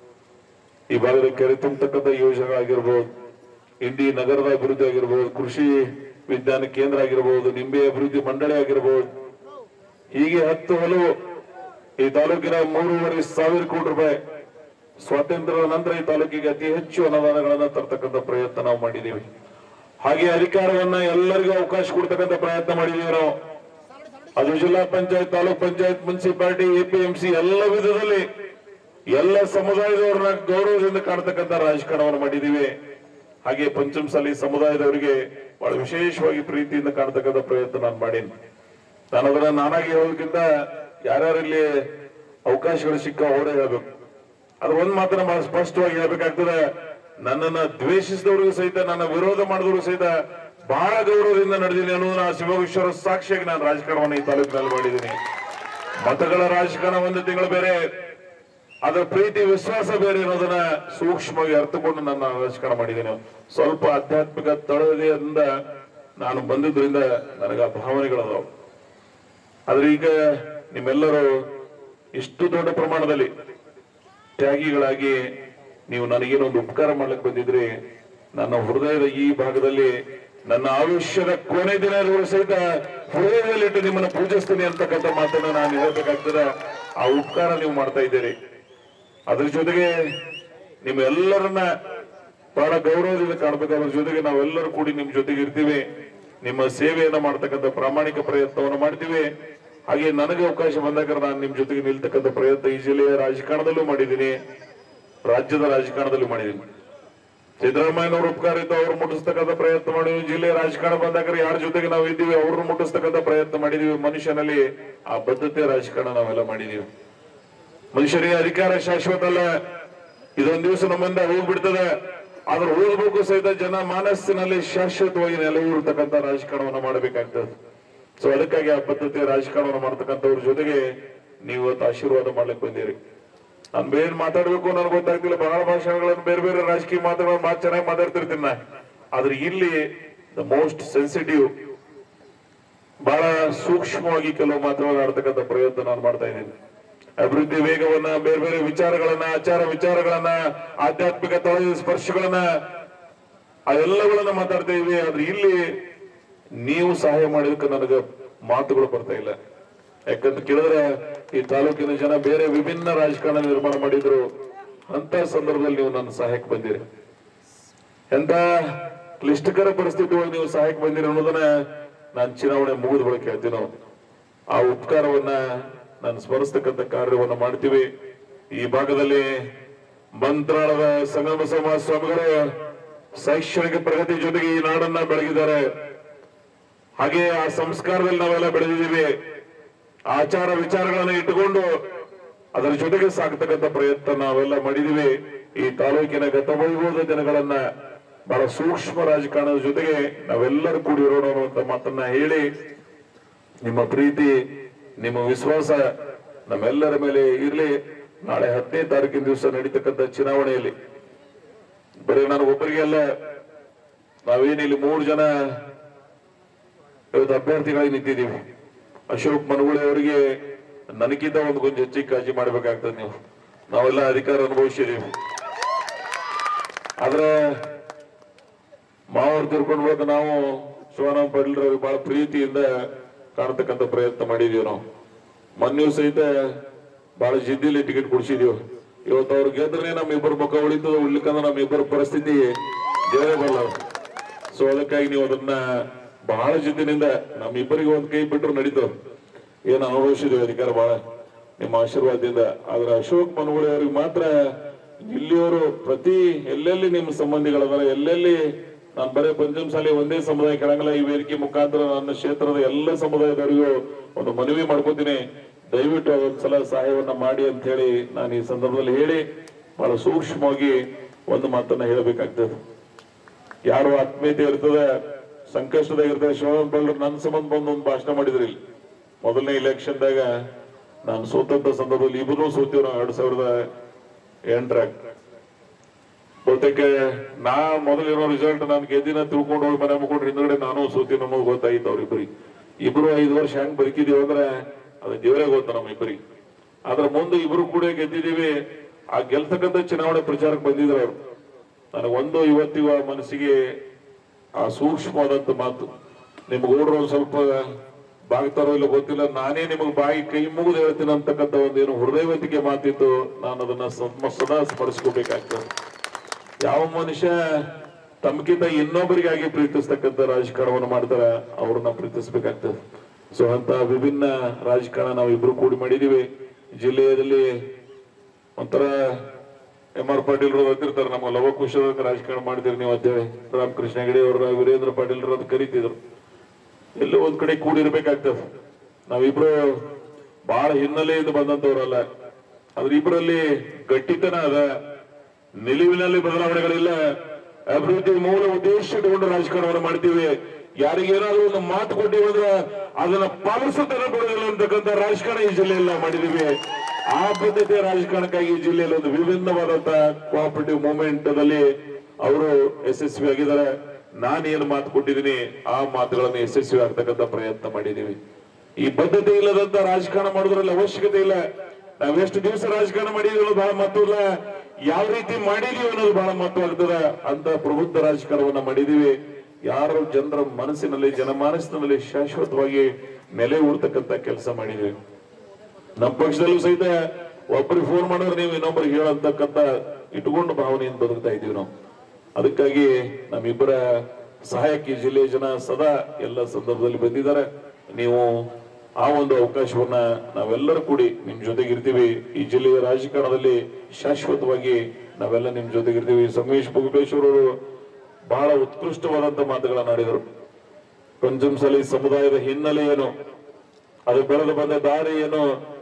ಈ ಭಾಗದ ಕೆರೆ ತುಂಬತಕ್ಕಂಥ ಯೋಜನೆಗಳಾಗಿರ್ಬೋದು ಇಂಡಿ ನಗರದ ಅಭಿವೃದ್ಧಿ ಆಗಿರ್ಬೋದು ಕೃಷಿ ವಿಜ್ಞಾನ ಕೇಂದ್ರ ಆಗಿರ್ಬೋದು ನಿಂಬೆ ಅಭಿವೃದ್ಧಿ ಮಂಡಳಿ ಆಗಿರ್ಬೋದು ಹೀಗೆ ಹತ್ತು ಹಲವು ಈ ತಾಲೂಕಿನ ಮೂರುವರೆ ಸಾವಿರ ಕೋಟಿ ರೂಪಾಯಿ ಸ್ವಾತಂತ್ರ್ಯದ ನಂತರ ಈ ತಾಲೂಕಿಗೆ ಅತಿ ಹೆಚ್ಚು ಅನುದಾನಗಳನ್ನ ತರ್ತಕ್ಕಂಥ ಪ್ರಯತ್ನ ನಾವು ಮಾಡಿದ್ದೀವಿ ಹಾಗೆ ಅಧಿಕಾರವನ್ನ ಎಲ್ಲರಿಗೂ ಅವಕಾಶ ಕೊಡ್ತಕ್ಕಂಥ ಪ್ರಯತ್ನ ಮಾಡಿದ್ದೀವಿ ನಾವು ಅದು ಜಿಲ್ಲಾ ಪಂಚಾಯತ್ ತಾಲೂಕ್ ಪಂಚಾಯತ್ ಮುನ್ಸಿಪಾಲಿಟಿ ಎಪಿಎಂಸಿ ಎಲ್ಲ ವಿಧದಲ್ಲಿ ಎಲ್ಲ ಸಮುದಾಯದವರನ್ನ ಗೌರವದಿಂದ ಕಾಣ್ತಕ್ಕಂಥ ರಾಜಕಾರಣವನ್ನು ಮಾಡಿದ್ದೀವಿ ಹಾಗೆ ಪಂಚಮಸಾಲಿ ಸಮುದಾಯದವರಿಗೆ ಬಹಳ ವಿಶೇಷವಾಗಿ ಪ್ರೀತಿಯಿಂದ ಕಾಣ್ತಕ್ಕಂಥ ಪ್ರಯತ್ನ ನಾನು ಮಾಡೀನಿ ನಾನು ಅದನ್ನ ನಾನಾಗಿ ಹೇಳೋದಕ್ಕಿಂತ ಯಾರ್ಯಾರು ಇಲ್ಲಿ ಅವಕಾಶಗಳು ಸಿಕ್ಕ ಅವರೇ ಹೇಳ್ಬೇಕು ಅದು ಒಂದ್ ಮಾತನ್ನ ಬಹಳ ಸ್ಪಷ್ಟವಾಗಿ ಹೇಳ್ಬೇಕಾಗ್ತದೆ ನನ್ನನ್ನ ದ್ವೇಷಿಸಿದವ್ರಿಗೂ ಸಹಿತ ನನ್ನ ವಿರೋಧ ಮಾಡಿದವರು ಸಹಿತ ಬಹಳ ಗೌರವದಿಂದ ನಡೆದೀನಿ ಅನ್ನೋದನ್ನ ಆ ಶಿವಕೇಶ್ವರ ಸಾಕ್ಷಿಯಾಗಿ ನಾನು ರಾಜಕಾರಣವನ್ನು ಈ ತಾಲೂಕಿನಲ್ಲಿ ಮಾಡಿದ್ದೀನಿ ಮತಗಳ ರಾಜಕಾರಣ ಒಂದು ತಿಂಗಳು ಬೇರೆ ಅದರ ಪ್ರೀತಿ ವಿಶ್ವಾಸ ಬೇರೆ ಅನ್ನೋದನ್ನ ಸೂಕ್ಷ್ಮವಾಗಿ ಅರ್ಥಕೊಂಡು ನನ್ನ ರಾಜಕಾರಣ ಮಾಡಿದ್ದೀನಿ ಸ್ವಲ್ಪ ಆಧ್ಯಾತ್ಮಿಕ ತಳದಿಂದ ನಾನು ಬಂದಿದ್ರಿಂದ ನನಗೆ ಆ ಭಾವನೆಗಳದಾವು ಆದ್ರೆ ಈಗ ನಿಮ್ಮೆಲ್ಲರೂ ಇಷ್ಟು ದೊಡ್ಡ ಪ್ರಮಾಣದಲ್ಲಿ ತ್ಯಾಗಿಗಳಾಗಿ ನೀವು ನನಗೇನೊಂದು ಉಪಕಾರ ಮಾಡ್ಲಿಕ್ಕೆ ಬಂದಿದ್ರಿ ನನ್ನ ಹೃದಯದ ಈ ಭಾಗದಲ್ಲಿ ನನ್ನ ಆಯುಷ್ಯದ ಕೊನೆ ದಿನಗಳು ಸಹಿತ ಹೃದಯದಲ್ಲಿಟ್ಟು ನಿಮ್ಮನ್ನು ಪೂಜಿಸ್ತೀನಿ ಅಂತಕ್ಕಂಥ ಮಾತನ್ನ ನಾನು ಹೇಳ್ಬೇಕಾಗ್ತದೆ ಆ ಉಪಕಾರ ನೀವು ಮಾಡ್ತಾ ಇದ್ದೀರಿ ಅದ್ರ ಜೊತೆಗೆ ನಿಮ್ಮ ಎಲ್ಲರನ್ನ ಬಹಳ ಗೌರವದಿಂದ ಕಾಣಬೇಕು ಅದ್ರ ಜೊತೆಗೆ ನಾವೆಲ್ಲರೂ ಕೂಡಿ ನಿಮ್ ಜೊತೆಗೆ ಇರ್ತೀವಿ ನಿಮ್ಮ ಸೇವೆಯನ್ನ ಮಾಡ್ತಕ್ಕಂಥ ಪ್ರಾಮಾಣಿಕ ಪ್ರಯತ್ನವನ್ನು ಮಾಡ್ತೀವಿ ಹಾಗೆ ನನಗೆ ಅವಕಾಶ ಬಂದಾಗ ನಾನು ನಿಮ್ ಜೊತೆಗೆ ನಿಲ್ತಕ್ಕಂಥ ಪ್ರಯತ್ನ ಈ ಜಿಲ್ಲೆಯ ರಾಜಕಾರಣದಲ್ಲೂ ಮಾಡಿದ್ದೀನಿ ರಾಜ್ಯದ ರಾಜಕಾರಣದಲ್ಲೂ ಮಾಡಿದ್ದೀನಿ ಸಿದ್ದರಾಮಯ್ಯನವರು ಉಪಕಾರ ಇದ್ದು ಅವ್ರು ಮುಟ್ಟಿಸ್ತಕ್ಕಂಥ ಪ್ರಯತ್ನ ಮಾಡಿದ್ವಿ ಜಿಲ್ಲೆಯ ರಾಜಕಾರಣ ಬಂದಾಗ ಯಾರ ಜೊತೆಗೆ ನಾವು ಇದ್ದೀವಿ ಅವ್ರನ್ನ ಮುಟ್ಟಿಸ್ತಕ್ಕಂಥ ಪ್ರಯತ್ನ ಮಾಡಿದೀವಿ ಮನುಷ್ಯನಲ್ಲಿ ಆ ಬದ್ಧತೆ ರಾಜಕಾರಣ ನಾವೆಲ್ಲ ಮಾಡಿದೀವಿ ಮನುಷ್ಯರಿಗೆ ಅಧಿಕಾರ ಶಾಶ್ವತ ಅಲ್ಲ ಇದೊಂದ್ ದಿವಸ ನಮ್ಮಿಂದ ಹೋಗ್ಬಿಡ್ತದೆ ಆದ್ರೆ ಹೋಗ್ಬೇಕು ಸಹಿತ ಜನ ಮನಸ್ಸಿನಲ್ಲಿ ಶಾಶ್ವತವಾಗಿ ನೆಲೆಯೂರ್ತಕ್ಕಂಥ ರಾಜಕಾರಣವನ್ನ ಮಾಡಬೇಕಾಗ್ತದೆ ಸೊ ಅದಕ್ಕಾಗಿ ಆ ಪದ್ಧತಿಯ ರಾಜಕಾರಣವನ್ನು ಮಾಡ್ತಕ್ಕಂಥವ್ರ ಜೊತೆಗೆ ನೀವು ಇವತ್ತು ಆಶೀರ್ವಾದ ಮಾಡ್ಲಿಕ್ಕೆ ಬಂದಿರಿ ನಾನು ಬೇರೆ ಮಾತಾಡ್ಬೇಕು ನನಗೆ ಗೊತ್ತಾಗ್ತಿಲ್ಲ ಬಹಳ ಭಾಷೆಗಳನ್ನು ಬೇರೆ ಬೇರೆ ರಾಜಕೀಯ ಮಾತುಗಳನ್ನು ಮಾತು ಚೆನ್ನಾಗಿ ಮಾತಾಡ್ತಿರ್ತೀನಿ ನಾ ಆದ್ರೆ ಇಲ್ಲಿ ದ ಮೋಸ್ಟ್ ಸೆನ್ಸಿಟಿವ್ ಬಹಳ ಸೂಕ್ಷ್ಮವಾಗಿ ಕೆಲವು ಮಾತುಗಳನ್ನು ಆಡ್ತಕ್ಕಂಥ ಪ್ರಯತ್ನ ನಾನು ಮಾಡ್ತಾ ಇದ್ದೀನಿ ಅಭಿವೃದ್ಧಿ ವೇಗವನ್ನ ಬೇರೆ ಬೇರೆ ವಿಚಾರಗಳನ್ನ ಆಚಾರ ವಿಚಾರಗಳನ್ನ ಆಧ್ಯಾತ್ಮಿಕ ತಳ ಸ್ಪರ್ಶಗಳನ್ನ ಆ ಎಲ್ಲಗಳನ್ನ ಮಾತಾಡ್ತಾ ಇದ್ವಿ ಆದ್ರೆ ಇಲ್ಲಿ ನೀವು ಸಹಾಯ ಮಾಡಿದಕ್ಕೆ ನನಗೆ ಮಾತುಗಳು ಬರ್ತಾ ಇಲ್ಲ ಯಾಕಂತ ಕೇಳಿದ್ರೆ ಈ ತಾಲೂಕಿನ ಜನ ಬೇರೆ ವಿಭಿನ್ನ ರಾಜಕಾರಣ ನಿರ್ಮಾಣ ಮಾಡಿದ್ರು ಅಂತ ಸಂದರ್ಭದಲ್ಲಿ ನೀವು ನನ್ನ ಸಹಾಯಕ್ಕೆ ಬಂದಿರಿ ಎಂತ ಕ್ಲಿಷ್ಟಕರ ಪರಿಸ್ಥಿತಿ ಒಳಗೆ ನೀವು ಸಹಾಯಕ್ಕೆ ಬಂದಿರಿ ಅನ್ನೋದನ್ನ ನಾನು ಚುನಾವಣೆ ಮುಗಿದ ಬಳಿಕ ಹೇಳ್ತೀನೋ ಆ ಉಪಕಾರವನ್ನ ನಾನು ಸ್ಮರಿಸ್ತಕ್ಕಂಥ ಕಾರ್ಯವನ್ನ ಮಾಡ್ತೀವಿ ಈ ಭಾಗದಲ್ಲಿ ಮಂತ್ರಾಲಯದ ಸಂಗಮ ಸಮಾಜ ಸ್ವಾಮಿಗಳು ಶೈಕ್ಷಣಿಕ ಪ್ರಗತಿ ಜೊತೆಗೆ ಈ ನಾಡನ್ನ ಬೆಳಗಿದ್ದಾರೆ ಹಾಗೆ ಆ ಸಂಸ್ಕಾರದಲ್ಲಿ ನಾವೆಲ್ಲ ಬೆಳೆದಿದ್ದೀವಿ ಆಚಾರ ವಿಚಾರಗಳನ್ನ ಇಟ್ಟುಕೊಂಡು ಅದರ ಜೊತೆಗೆ ಸಾಕ್ತಕ್ಕಂಥ ಪ್ರಯತ್ನ ನಾವೆಲ್ಲ ಮಾಡಿದೀವಿ ಈ ತಾಲೂಕಿನ ಗತವೈಭವದ ದಿನಗಳನ್ನ ಬಹಳ ಸೂಕ್ಷ್ಮ ರಾಜಕಾರಣದ ಜೊತೆಗೆ ನಾವೆಲ್ಲರೂ ಕೂಡಿರೋಣ ಅನ್ನುವಂತ ಮಾತನ್ನ ಹೇಳಿ ನಿಮ್ಮ ಪ್ರೀತಿ ನಿಮ್ಮ ವಿಶ್ವಾಸ ನಮ್ಮೆಲ್ಲರ ಮೇಲೆ ಇರ್ಲಿ ನಾಳೆ ಹತ್ತನೇ ತಾರೀಕಿನ ದಿವಸ ನಡೀತಕ್ಕಂಥ ಚುನಾವಣೆಯಲ್ಲಿ ಬರೀ ನಾನು ಒಬ್ಬರಿಗೆ ಅಲ್ಲ ನಾವೇನಿಲ್ಲಿ ಮೂರು ಜನ ಇವತ್ತು ಅಭ್ಯರ್ಥಿಗಳಾಗಿ ನಿಂತಿದ್ದೀವಿ ಅಶೋಕ್ ಮನಗುಳಿ ಅವರಿಗೆ ನನಗಿಂತ ಒಂದು ಕೊಂಚ ಹೆಚ್ಚಿಗೆ ಕಾಳಜಿ ಮಾಡ್ಬೇಕಾಗ್ತದೆ ನೀವು ನಾವೆಲ್ಲ ಅಧಿಕಾರ ಅನುಭವಿಸಿದೀವಿ ಆದ್ರೆ ಮಾವರು ತಿರ್ಕೊಂಡು ಬಳಿಕ ನಾವು ಶಿವಾನಂದ ಪಾಟೀಲ್ ಅವ್ರಿಗೆ ಬಹಳ ಪ್ರೀತಿಯಿಂದ ಕಾಣತಕ್ಕಂತ ಪ್ರಯತ್ನ ಮಾಡಿದೀವಿ ನಾವು ಮೊನ್ನೆ ಸಹಿತ ಬಹಳ ಜಿದ್ದಿಲಿ ಟಿಕೆಟ್ ಕೊಡ್ಸಿದೀವಿ ಇವತ್ತು ಅವ್ರು ಗೆದ್ರೆ ನಮ್ಮ ಇಬ್ಬರ ಮುಖ ಉಳಿತದ ಉಳ್ಲಿಕ್ಕಂದ್ರೆ ನಮ್ಮ ಇಬ್ಬರ ಪರಿಸ್ಥಿತಿ ಬೇರೆ ಬರಲ್ಲ ಸೊ ಅದಕ್ಕಾಗಿ ನೀವು ಅದನ್ನ ಬಹಳ ಜಿದ್ದಿನಿಂದ ನಮ್ಮ ಇಬ್ಬರಿಗೆ ಒಂದ್ ಕೈ ಬಿಟ್ಟರು ನಡೀತದೆ ಏನು ಅನುಭವಿಸಿದ್ವಿ ಅಧಿಕಾರ ಬಹಳ ನಿಮ್ಮ ಆಶೀರ್ವಾದದಿಂದ ಆದ್ರೆ ಅಶೋಕ್ ಮನಗುಳಿ ಅವ್ರಿಗೆ ಮಾತ್ರ ಇಲ್ಲಿಯವರು ಪ್ರತಿ ಎಲ್ಲೆಲ್ಲಿ ನಿಮ್ಮ ಸಂಬಂಧಿಗಳದಾರ ಎಲ್ಲೆಲ್ಲಿ ನಾನು ಬರೇ ಪಂಚಮಸಾಲಿ ಒಂದೇ ಸಮುದಾಯ ಕೆಳಗಲ್ಲ ಈ ವೇದಿಕೆ ಮುಖಾಂತರ ನನ್ನ ಕ್ಷೇತ್ರದ ಎಲ್ಲ ಸಮುದಾಯದವರಿಗೂ ಒಂದು ಮನವಿ ಮಾಡ್ಕೋತೀನಿ ದಯವಿಟ್ಟು ಅದೊಂದ್ಸಲ ಸಹಾಯವನ್ನ ಮಾಡಿ ಅಂತ ಹೇಳಿ ನಾನು ಈ ಸಂದರ್ಭದಲ್ಲಿ ಹೇಳಿ ಬಹಳ ಸೂಕ್ಷ್ಮವಾಗಿ ಒಂದು ಮಾತನ್ನ ಹೇಳಬೇಕಾಗ್ತದೆ ಯಾರು ಆತ್ಮೀಯತೆ ಇರ್ತದೆ ಸಂಕಷ್ಟದಾಗ ಇರ್ತದೆ ಶಿವರಾಮ್ ಪಾಲ್ರು ನನ್ನ ಸಂಬಂಧ ಬಂದು ಒಂದು ಭಾಷಣ ಮಾಡಿದ್ರಿ ಇಲ್ಲಿ ಮೊದಲನೇ ಇಲೆಕ್ಷನ್ದಾಗ ನಾನು ಸೋತಂತ ಸಂದರ್ಭದಲ್ಲಿ ಇಬ್ಬರು ಸೋತಿವ್ ನಾವು ಎರಡ್ ಸಾವಿರದ ಎಂಟರಾಗ ಬಹುತೇಕ ನಾ ಮೊದಲಿರೋ ರಿಸಲ್ಟ್ ನಾನು ಗೆದ್ದಿನ ತಿಳ್ಕೊಂಡು ಹೋಗಿ ಮನೆ ಮುಗ್ಕೊಂಡು ಹಿಂದ್ಗಡೆ ನಾನು ಸೋತಿನ ಅನ್ನೋದು ಗೊತ್ತಾಗಿತ್ತು ಅವ್ರಿಬ್ಬರಿಗೆ ಇಬ್ರು ಐದು ವರ್ಷ ಹೆಂಗ್ ಬದುಕಿದೀವಿ ಅಂದ್ರೆ ಅದು ದೇವರೇ ಗೊತ್ತ ನಮ್ಮ ಇಬ್ಬರಿಗೆ ಆದ್ರೆ ಮುಂದೆ ಇಬ್ರು ಕೂಡ ಗೆದ್ದಿದೀವಿ ಆ ಗೆಲ್ತಕ್ಕಂಥ ಚುನಾವಣೆ ಪ್ರಚಾರಕ್ಕೆ ಬಂದಿದ್ರು ಅವ್ರು ನನಗೆ ಒಂದು ಇವತ್ತಿವ ಮನಸ್ಸಿಗೆ ಆ ಸೂಕ್ಷ್ಮವಾದಂತ ಮಾತು ನಿಮ್ಗೆ ಓಡ್ರು ಒಂದ್ ಸ್ವಲ್ಪ ಬಾಗ್ತಾರೋ ಇಲ್ಲ ಗೊತ್ತಿಲ್ಲ ನಾನೇ ನಿಮಗೆ ಬಾಯಿ ಕೈ ಮುಗಿದು ಹೇಳ್ತೀನಿ ಅಂತಕ್ಕಂಥ ಒಂದೇನು ಹೃದಯವಂತಿಕೆ ಮಾತಿತ್ತು ನಾನು ಅದನ್ನ ಸಮ- ಸದಾ ಸ್ಮರಿಸ್ಕೋಬೇಕಾಗ್ತದೆ ಯಾವ ಮನುಷ್ಯ ತಮ್ಗಿಂತ ಇನ್ನೊಬ್ಬರಿಗಾಗಿ ಪ್ರೀತಿಸ್ತಕ್ಕಂಥ ರಾಜಕಾರಣವನ್ನು ಮಾಡ್ತಾರ ಅವ್ರನ್ನ ಪ್ರೀತಿಸ್ಬೇಕಾಗ್ತದೆ ಸೊ ಅಂತ ವಿಭಿನ್ನ ರಾಜಕಾರಣ ನಾವು ಇಬ್ರು ಕೂಡಿ ಮಾಡಿದೀವಿ ಜಿಲ್ಲೆಯಲ್ಲಿ ಒಂಥರ ಎಂ ಆರ್ ಪಾಟೀಲ್ ಗೊತ್ತಿರ್ತಾರೆ ನಮ್ಮ ಲವಕುಶದ ರಾಜಕಾರಣ ಮಾಡಿದಿರಿ ನೀವು ಅಂತೇಳಿ ರಾಮಕೃಷ್ಣ ಹೆಗಡೆ ಅವರ ವೀರೇಂದ್ರ ಪಾಟೀಲ್ ಅದು ಕರಿತಿದ್ರು ಎಲ್ಲೋ ಒಂದ್ ಕಡೆ ಕೂಡಿರ್ಬೇಕಾಗ್ತದೆ ನಾವಿಬ್ರು ಬಹಳ ಹಿನ್ನೆಲೆಯಿಂದ ಬಂದಂತವ್ರಲ್ಲ ಅದ್ರ ಇಬ್ಬರಲ್ಲಿ ಗಟ್ಟಿತನ ಅದ ನಿಲುವಿನಲ್ಲಿ ಬದಲಾವಣೆಗಳಿಲ್ಲ ಅಭಿವೃದ್ಧಿ ಮೂಲ ಉದ್ದೇಶ ಇಟ್ಟುಕೊಂಡು ರಾಜಕಾರಣವನ್ನು ಮಾಡ್ತೀವಿ ಯಾರಿಗೇನಾದ್ರೂ ಒಂದು ಮಾತು ಕೊಟ್ಟಿವಿ ಅಂದ್ರೆ ಅದನ್ನ ಪಾಲಿಸುತ್ತನ ಕೊಡೋದಿಲ್ಲ ಅಂತಕ್ಕಂಥ ರಾಜಕಾರಣ ಈ ಜಿಲ್ಲೆಯಲ್ಲಿ ನಾವು ಮಾಡಿದೀವಿ ಆ ಬದ್ಧತೆಯ ರಾಜಕಾರಣಕ್ಕಾಗಿ ಈ ಜಿಲ್ಲೆಯಲ್ಲಿ ಒಂದು ವಿಭಿನ್ನವಾದಂತ ಕೋಆಪರೇಟಿವ್ ಮೂವ್ಮೆಂಟ್ ದಲ್ಲಿ ಅವರು ಯಶಸ್ವಿ ಆಗಿದ್ದಾರೆ ನಾನೇನು ಮಾತು ಕೊಟ್ಟಿದ್ದೀನಿ ಆ ಮಾತುಗಳನ್ನು ಯಶಸ್ವಿ ಆಗ್ತಕ್ಕಂಥ ಪ್ರಯತ್ನ ಮಾಡಿದೀವಿ ಈ ಬದ್ಧತೆ ಇಲ್ಲದಂತ ರಾಜಕಾರಣ ಮಾಡೋದ್ರಲ್ಲಿ ಅವಶ್ಯಕತೆ ಇಲ್ಲ ನಾವ್ ಎಷ್ಟು ದಿವಸ ರಾಜಕಾರಣ ಮಾಡಿದೀವಿ ಅನ್ನೋದು ಬಹಳ ಮಹತ್ವ ಇಲ್ಲ ಯಾವ ರೀತಿ ಮಾಡಿದೀವಿ ಅನ್ನೋದು ಬಹಳ ಮಹತ್ವ ಆಗ್ತದೆ ಅಂತ ಪ್ರಬುದ್ಧ ರಾಜಕಾರಣವನ್ನ ಮಾಡಿದೀವಿ ಯಾರು ಜನರ ಮನಸ್ಸಿನಲ್ಲಿ ಜನಮಾನಸಿನಲ್ಲಿ ಶಾಶ್ವತವಾಗಿ ನೆಲೆ ಊರ್ತಕ್ಕಂತ ಕೆಲಸ ಮಾಡಿದೀವಿ ನಮ್ಮ ಪಕ್ಷದಲ್ಲೂ ಸಹಿತ ಒಬ್ಬರಿಗೆ ಫೋನ್ ಮಾಡಿದ್ರೆ ನೀವು ಇನ್ನೊಬ್ಬರಿಗೆ ಹೇಳಂತಕ್ಕಂತ ಇಟ್ಕೊಂಡು ಭಾವನೆಯಿಂದ ಬದುಕ್ತಾ ಇದೀವಿ ನಾವು ಅದಕ್ಕಾಗಿ ನಮ್ಮಿಬ್ಬರ ಸಹಾಯಕ್ಕೆ ಈ ಜಿಲ್ಲೆಯ ಜನ ಸದಾ ಎಲ್ಲ ಸಂದರ್ಭದಲ್ಲಿ ಬಂದಿದ್ದಾರೆ ನೀವು ಆ ಒಂದು ಅವಕಾಶವನ್ನ ನಾವೆಲ್ಲರೂ ಕೂಡಿ ನಿಮ್ ಜೊತೆಗಿರ್ತೀವಿ ಈ ಜಿಲ್ಲೆಯ ರಾಜಕಾರಣದಲ್ಲಿ ಶಾಶ್ವತವಾಗಿ ನಾವೆಲ್ಲ ನಿಮ್ ಜೊತೆಗಿರ್ತೀವಿ ಸಂಗಮೇಶ್ ಭೂಪೇಶ್ವರ್ ಅವರು ಬಹಳ ಉತ್ಕೃಷ್ಟವಾದಂತ ಮಾತುಗಳನ್ನ ಆಡಿದರು ಪಂಚಮಸಾಲಿ ಸಮುದಾಯದ ಹಿನ್ನೆಲೆ ಏನು ಅದು ಬೆಳೆದು ಬಂದ ದಾರಿ ಏನು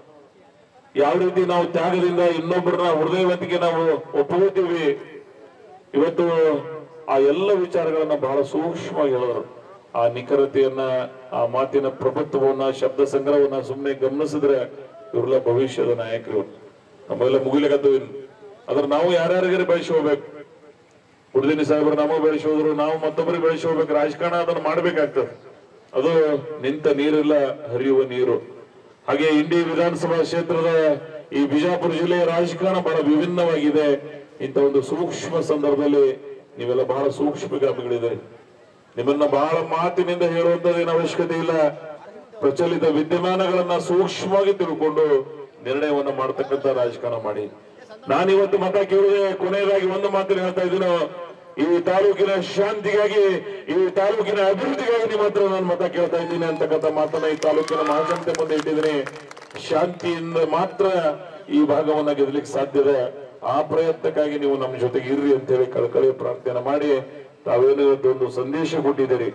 ಯಾವ ರೀತಿ ನಾವು ತ್ಯಾಗದಿಂದ ಇನ್ನೊಬ್ಬರನ್ನ ಹೃದಯವಂತಿಕೆ ನಾವು ಒಪ್ಪುತ್ತೀವಿ ಇವತ್ತು ಆ ಎಲ್ಲ ವಿಚಾರಗಳನ್ನ ಬಹಳ ಸೂಕ್ಷ್ಮವಾಗಿ ಹೇಳಿದ್ರು ಆ ನಿಖರತೆಯನ್ನ ಆ ಮಾತಿನ ಪ್ರಭುತ್ವವನ್ನ ಶಬ್ದ ಸಂಗ್ರಹವನ್ನ ಸುಮ್ಮನೆ ಗಮನಿಸಿದ್ರೆ ಇವರೆಲ್ಲ ಭವಿಷ್ಯದ ನಾಯಕರು ನಮ್ಮೆಲ್ಲ ಮುಗಿಲಿಕತ್ತೀವಿ ಅದ್ರ ನಾವು ಯಾರ್ಯಾರಿಗಾರ ಬೆಳೆಸಿ ಹೋಗ್ಬೇಕು ಉರ್ದಿನಿ ಸಾಹೇಬರು ನಾವು ಬೆಳೆಸಿ ಹೋದ್ರು ನಾವು ಮತ್ತೊಬ್ಬರಿಗೆ ಬೆಳೆಸಿ ಹೋಗ್ಬೇಕು ರಾಜಕಾರಣ ಅದನ್ನ ಮಾಡ್ಬೇಕಾಗ್ತದೆ ಅದು ನಿಂತ ನೀರಿಲ್ಲ ಹರಿಯುವ ನೀರು ಹಾಗೆ ಇಂಡಿ ವಿಧಾನಸಭಾ ಕ್ಷೇತ್ರದ ಈ ಬಿಜಾಪುರ ಜಿಲ್ಲೆಯ ರಾಜಕಾರಣ ಬಹಳ ವಿಭಿನ್ನವಾಗಿದೆ ಇಂಥ ಒಂದು ಸೂಕ್ಷ್ಮ ಸಂದರ್ಭದಲ್ಲಿ ನೀವೆಲ್ಲ ಬಹಳ ಸೂಕ್ಷ್ಮಗಾಮಿಗಳಿದೆ ನಿಮ್ಮನ್ನ ಬಹಳ ಮಾತಿನಿಂದ ಹೇಳುವಂತದ್ದೇನು ಅವಶ್ಯಕತೆ ಇಲ್ಲ ಪ್ರಚಲಿತ ವಿದ್ಯಮಾನಗಳನ್ನ ಸೂಕ್ಷ್ಮವಾಗಿ ತಿಳ್ಕೊಂಡು ನಿರ್ಣಯವನ್ನ ಮಾಡತಕ್ಕಂತ ರಾಜಕಾರಣ ಮಾಡಿ ನಾನಿವತ್ತು ಮತ ಕೇಳಿದೆ ಕೊನೆಯದಾಗಿ ಒಂದು ಮಾತನ್ನು ಹೇಳ್ತಾ ಇದ್ದೀನೋ ಈ ತಾಲೂಕಿನ ಶಾಂತಿಗಾಗಿ ಈ ತಾಲೂಕಿನ ಅಭಿವೃದ್ಧಿಗಾಗಿ ನಿಮ್ಮ ಹತ್ರ ನಾನು ಮತ ಕೇಳ್ತಾ ಇದ್ದೀನಿ ಅಂತಕ್ಕಂಥ ಮಾತನ್ನ ಈ ತಾಲೂಕಿನ ಮಹಾಜನತೆ ಮುಂದೆ ಇಟ್ಟಿದ್ದೀನಿ ಶಾಂತಿಯಿಂದ ಮಾತ್ರ ಈ ಭಾಗವನ್ನ ಗೆದಲಿಕ್ಕೆ ಸಾಧ್ಯದ ಆ ಪ್ರಯತ್ನಕ್ಕಾಗಿ ನೀವು ನಮ್ಮ ಜೊತೆಗೆ ಇರ್ರಿ ಅಂತ ಹೇಳಿ ಕಳಕಳಿ ಪ್ರಾರ್ಥನೆ ಮಾಡಿ ತಾವೇನು ಇವತ್ತು ಒಂದು ಸಂದೇಶ ಕೊಟ್ಟಿದ್ದೀರಿ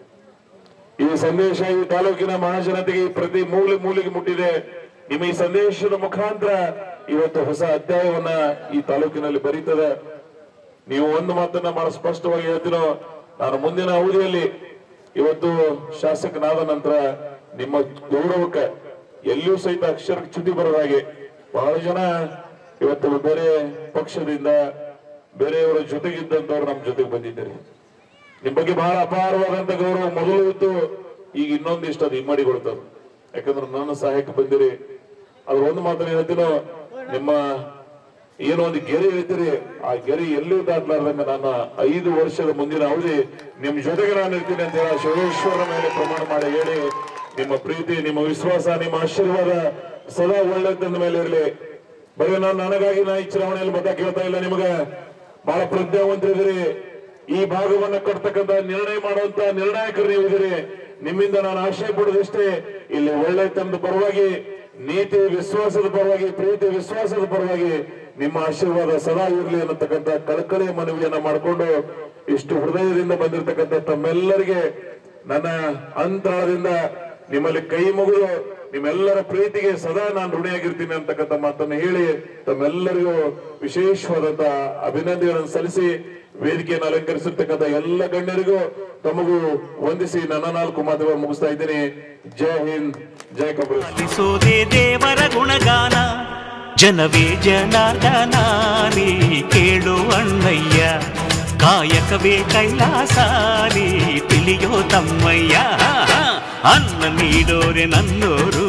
ಈ ಸಂದೇಶ ಈ ತಾಲೂಕಿನ ಮಹಾಜನತೆಗೆ ಈ ಪ್ರತಿ ಮೂಲೆ ಮೂಲೆಗೆ ಮುಟ್ಟಿದೆ ನಿಮ್ಮ ಈ ಸಂದೇಶದ ಮುಖಾಂತರ ಇವತ್ತು ಹೊಸ ಅಧ್ಯಾಯವನ್ನ ಈ ತಾಲೂಕಿನಲ್ಲಿ ಬರೀತದೆ ನೀವು ಒಂದು ಮಾತನ್ನ ಬಹಳ ಸ್ಪಷ್ಟವಾಗಿ ಹೇಳ್ತೀನೋ ನಾನು ಮುಂದಿನ ಅವಧಿಯಲ್ಲಿ ಇವತ್ತು ಶಾಸಕನಾದ ನಂತರ ನಿಮ್ಮ ಗೌರವಕ್ಕೆ ಎಲ್ಲಿಯೂ ಸಹಿತ ಅಕ್ಷರ ಚ್ಯುತಿ ಬರದ ಹಾಗೆ ಬಹಳ ಜನ ಇವತ್ತು ಬೇರೆ ಪಕ್ಷದಿಂದ ಬೇರೆಯವರ ಜೊತೆಗಿದ್ದಂತವ್ರು ನಮ್ಮ ಜೊತೆಗೆ ಬಂದಿದ್ದೀರಿ ನಿಮ್ ಬಗ್ಗೆ ಬಹಳ ಅಪಾರವಾದಂತ ಗೌರವ ಮೊದಲು ಇತ್ತು ಈಗ ಇನ್ನೊಂದಿಷ್ಟು ಅದು ಇಮ್ಮಡಿಗೊಳ್ತದೆ ಯಾಕಂದ್ರೆ ನನ್ನ ಸಹಾಯಕ್ಕೆ ಬಂದಿರಿ ಅದ್ರ ಒಂದು ಮಾತನ್ನ ಹೇಳ್ತೀನೋ ನಿಮ್ಮ ಏನೋ ಒಂದು ಗೆರೆ ಹೇಳ್ತೀರಿ ಆ ಗೆರೆ ಎಲ್ಲೂ ದಾಟ್ಲಾರ್ದಂಗ ನನ್ನ ಐದು ವರ್ಷದ ಮುಂದಿನ ಅವಧಿ ನಿಮ್ ಜೊತೆಗೆ ನಾನು ಇರ್ತೀನಿ ಅಂತ ಹೇಳಿ ಶಿವೇಶ್ವರ ಮೇಲೆ ಪ್ರಮಾಣ ಮಾಡಿ ಹೇಳಿ ನಿಮ್ಮ ಪ್ರೀತಿ ನಿಮ್ಮ ವಿಶ್ವಾಸ ನಿಮ್ಮ ಆಶೀರ್ವಾದ ಸದಾ ಒಳ್ಳೆತನದ ಮೇಲೆ ಇರಲಿ ಬರೀ ನಾನು ನನಗಾಗಿ ನಾ ಈ ಚುನಾವಣೆಯಲ್ಲಿ ಮತ ಕೇಳ್ತಾ ಇಲ್ಲ ನಿಮಗೆ ಬಹಳ ಪ್ರಜ್ಞಾವಂತರಿದ್ದೀರಿ ಈ ಭಾಗವನ್ನ ಕೊಡ್ತಕ್ಕಂತ ನಿರ್ಣಯ ಮಾಡುವಂತ ನಿರ್ಣಾಯಕರು ನೀವು ಇದ್ದೀರಿ ನಿಮ್ಮಿಂದ ನಾನು ಆಶಯ ಪಡುವುದಷ್ಟೇ ಇಲ್ಲಿ ಒಳ್ಳೆತನದ ಪರವಾಗಿ ನೀತಿ ವಿಶ್ವಾಸದ ಪರವಾಗಿ ಪ್ರೀತಿ ವಿಶ್ವಾಸದ ಪರವಾಗಿ ನಿಮ್ಮ ಆಶೀರ್ವಾದ ಸದಾ ಇರಲಿ ಅನ್ನತಕ್ಕಂಥ ಕಳಕಳಿ ಮನವಿಯನ್ನ ಮಾಡಿಕೊಂಡು ಇಷ್ಟು ಹೃದಯದಿಂದ ಬಂದಿರತಕ್ಕಂಥ ತಮ್ಮೆಲ್ಲರಿಗೆ ನನ್ನ ಅಂತರಾಳದಿಂದ ನಿಮ್ಮಲ್ಲಿ ಕೈ ಮುಗಿದು ನಿಮ್ಮೆಲ್ಲರ ಪ್ರೀತಿಗೆ ಸದಾ ನಾನು ಋಣಿಯಾಗಿರ್ತೀನಿ ಅಂತಕ್ಕಂಥ ಮಾತನ್ನು ಹೇಳಿ ತಮ್ಮೆಲ್ಲರಿಗೂ ವಿಶೇಷವಾದಂತ ಅಭಿನಂದನೆಗಳನ್ನು ಸಲ್ಲಿಸಿ ವೇದಿಕೆಯನ್ನು ಅಲಂಕರಿಸಿರ್ತಕ್ಕಂಥ ಎಲ್ಲ ಗಣ್ಯರಿಗೂ ತಮಗೂ ವಂದಿಸಿ ನನ್ನ ನಾಲ್ಕು ಮಾತುಗಳನ್ನು ಮುಗಿಸ್ತಾ ಇದ್ದೀನಿ ಜೈ ಹಿಂದ್ ಜೈ ಕಾಂಗ್ರೆಸ್ ಪಾಲಿಸೋದೆ ದೇವರ ಗುಣಗಾನ ಜನವೇ ಜನಾರ್ದನ ನೀ ಕೇಳು ಅಣ್ಣಯ್ಯ ಕಾಯಕವೇ ಕೈಲಾಸ ನೀ ತಿಳಿಯೋ ತಮ್ಮಯ್ಯ ಅನ್ನ ನೀಡೋರೆ ನನ್ನೋರು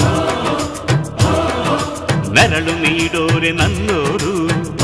ನೆರಳು ನೀಡೋರೆ ನನ್ನೋರು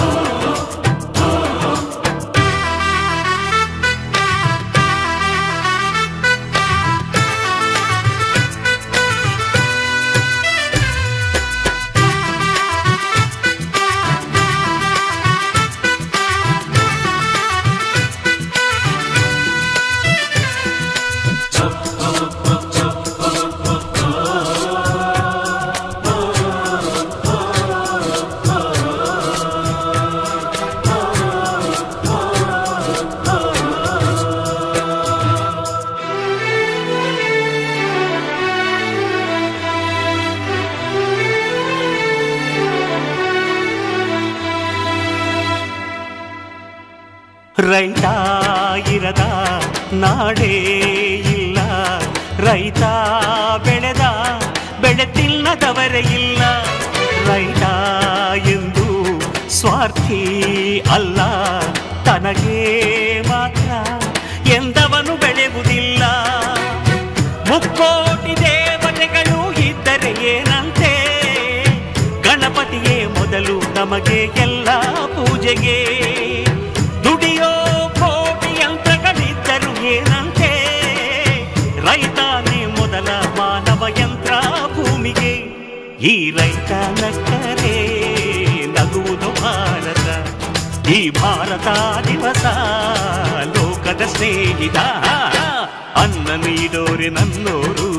ರೈತ ಇರದ ನಾಡೇ ಇಲ್ಲ ರೈತ ಬೆಳೆದ ಬೆಳೆ ತಿನ್ನದವರೇ ಇಲ್ಲ ರೈತ ಎಂದು ಸ್ವಾರ್ಥಿ ಅಲ್ಲ ತನಗೆ ಮಾತ್ರ ಎಂದವನು ಬೆಳೆಯುವುದಿಲ್ಲ ಮುಕ್ಕೋಟಿ ದೇವತೆಗಳು ಇದ್ದರೆ ಏನಂತೆ ಗಣಪತಿಯೇ ಮೊದಲು ನಮಗೆ ಎಲ್ಲ ಪೂಜೆಗೆ ದುಡಿಯೋ ಕೋಟಿ ಯಂತ್ರಗಳಿದ್ದರು ಏನಂತೆ ರೈತಾನೇ ಮೊದಲ ಮಾನವ ಯಂತ್ರ ಭೂಮಿಗೆ ಈ ರೈತ ನಕ್ಕರೆ ನಗುವುದು ಭಾರತ ಈ ಭಾರತ ದಿವಸ ಲೋಕದ ಸ್ನೇಹಿತ ಅನ್ನ ನೀಡೋರೆ ನನ್ನೋರು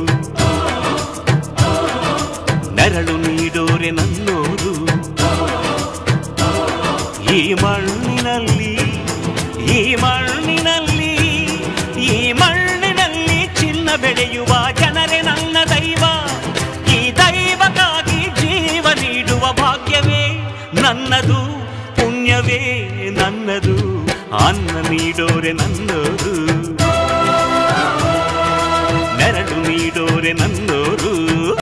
ನೆರಳು ನೀಡೋರೆ ನನ್ನೋರು ಈ ಮಣ್ಣಿನಲ್ಲಿ ಈ ಮಣ್ಣಿನಲ್ಲಿ ಈ ಮಣ್ಣಿನಲ್ಲಿ ಚಿನ್ನ ಬೆಳೆಯುವ ಜನರೇ ನನ್ನ ದೈವ ಈ ದೈವಕ್ಕಾಗಿ ಜೀವ ನೀಡುವ ಭಾಗ್ಯವೇ ನನ್ನದು ಪುಣ್ಯವೇ ನನ್ನದು ಅನ್ನ ನೀಡೋರೆ ನನ್ನೋರು ನೆರಳು ನೀಡೋರೆ ನನ್ನೋರು